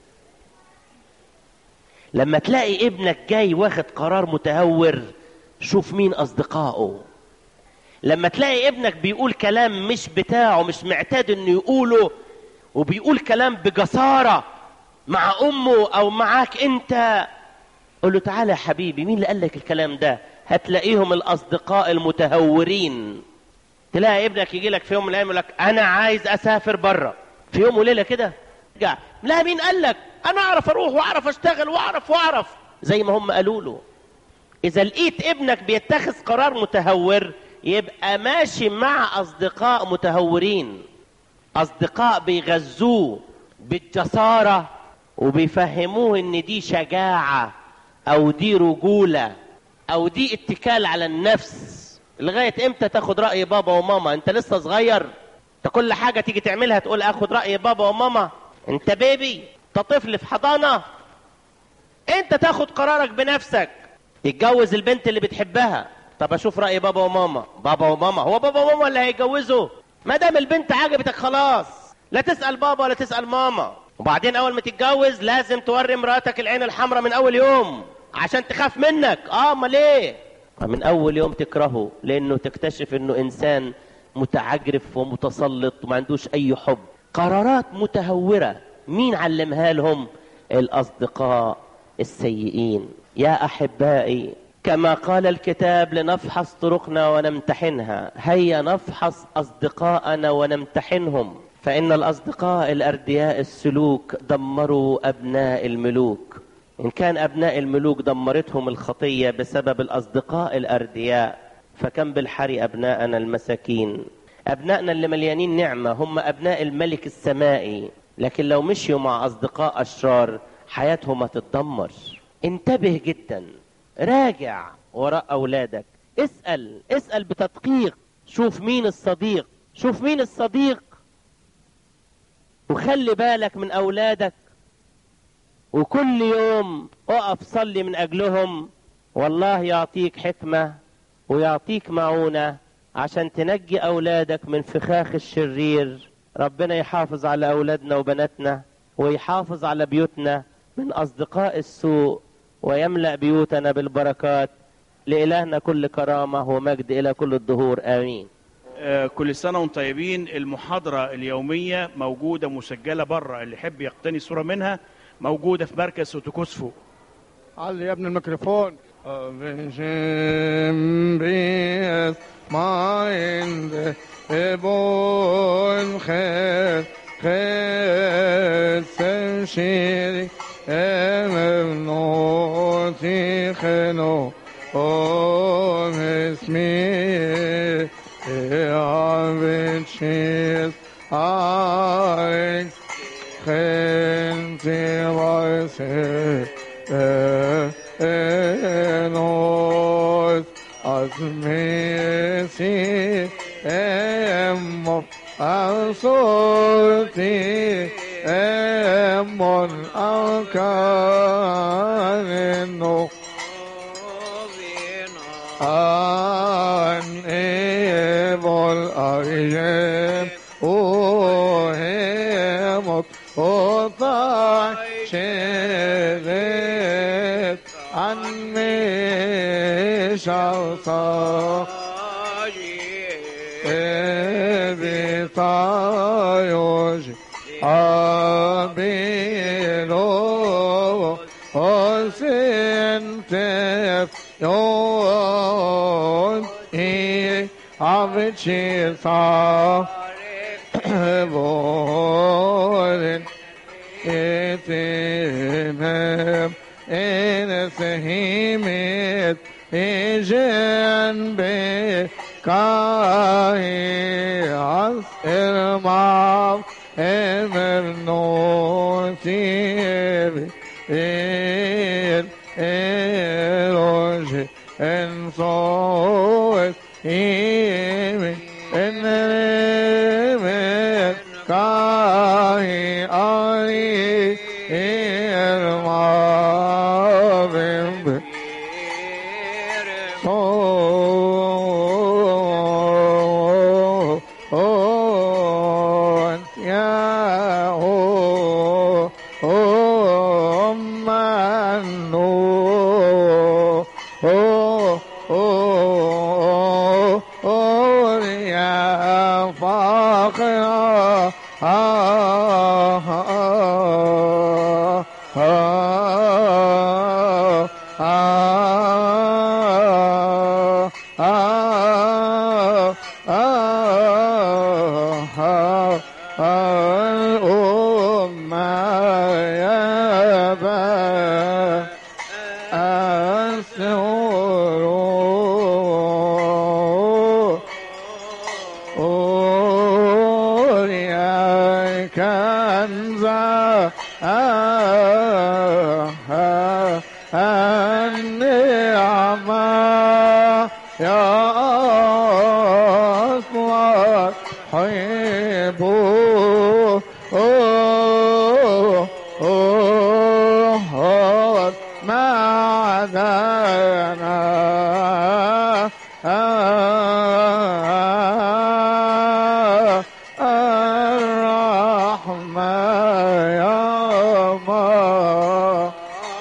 لما تلاقي ابنك جاي واخد قرار متهور شوف مين أصدقائه لما تلاقي ابنك بيقول كلام مش بتاعه مش معتاد انه يقوله وبيقول كلام بجسارة مع امه او معاك انت قول له تعالى يا حبيبي مين اللي قال لك الكلام ده هتلاقيهم الاصدقاء المتهورين تلاقي ابنك يجي لك في يوم من الايام يقول لك انا عايز اسافر بره في يوم وليله كده رجع لا مين قال لك انا اعرف اروح واعرف اشتغل واعرف واعرف زي ما هم قالوا له اذا لقيت ابنك بيتخذ قرار متهور يبقى ماشي مع اصدقاء متهورين اصدقاء بيغذوه بالجساره وبيفهموه ان دي شجاعه او دي رجوله او دي اتكال على النفس لغايه امتى تاخد راي بابا وماما انت لسه صغير انت كل حاجه تيجي تعملها تقول اخد راي بابا وماما انت بيبي انت طفل في حضانه انت تاخد قرارك بنفسك تتجوز البنت اللي بتحبها طب اشوف راي بابا وماما بابا وماما هو بابا وماما اللي هيجوزوا ما دام البنت عجبتك خلاص لا تسال بابا ولا تسال ماما وبعدين اول ما تتجوز لازم توري مراتك العين الحمراء من اول يوم عشان تخاف منك اه امال ايه من اول يوم تكرهه لانه تكتشف انه انسان متعجرف ومتسلط وما عندوش اي حب قرارات متهوره مين علمها لهم الاصدقاء السيئين يا احبائي كما قال الكتاب لنفحص طرقنا ونمتحنها هيا نفحص اصدقاءنا ونمتحنهم فان الاصدقاء الاردياء السلوك دمروا ابناء الملوك ان كان ابناء الملوك دمرتهم الخطيه بسبب الاصدقاء الاردياء فكم بالحري ابناءنا المساكين ابنائنا اللي مليانين نعمه هم ابناء الملك السمائي لكن لو مشيوا مع اصدقاء اشرار حياتهم هتتدمر انتبه جدا راجع وراء اولادك اسال اسال بتدقيق شوف مين الصديق شوف مين الصديق وخلي بالك من اولادك وكل يوم اقف صلي من اجلهم والله يعطيك حكمه ويعطيك معونه عشان تنجي اولادك من فخاخ الشرير ربنا يحافظ على اولادنا وبناتنا ويحافظ على بيوتنا من اصدقاء السوء ويملا بيوتنا بالبركات لإلهنا كل كرامة ومجد إلى كل الدهور آمين آه، كل سنة وانتم طيبين المحاضرة اليومية موجودة مسجلة بره اللي يحب يقتني صورة منها موجودة في مركز سوتوكوسفو علي يا ابن الميكروفون Avishim mind ebon khet khet semshiri emem noti kheno om esmi avishis alex gente vai ser enos as mesi emo asorti emon alcaneno an evol arjem o hemot o ta şeret an me şalsa evi tayoj abiro o sentef yon i avçisa vorin etimem enesehimit ejen be kai as irmav emer notivi er eroje en soet imi enremet kai ai irmavim Oh, oh, yeah, oh, oh, man, oh, oh, oh, oh, yeah, fuck, ah, ah, ah, ah, ah, ah, ah, ah, oh, my, yeah, أسرور أولياء كنزا النعمة يا أصوات حبوا أوه أوه معدنا الرحمة يا الله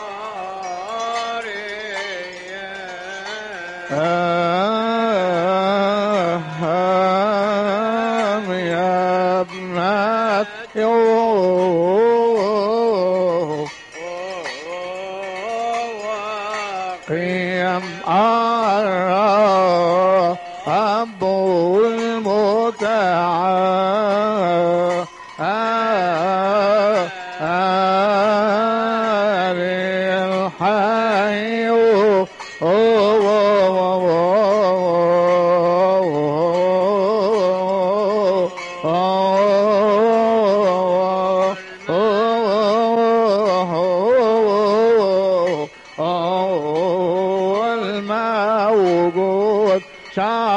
آه يا ابنة يوسف قيم أرى أبو المتعال الحي الموجود شعب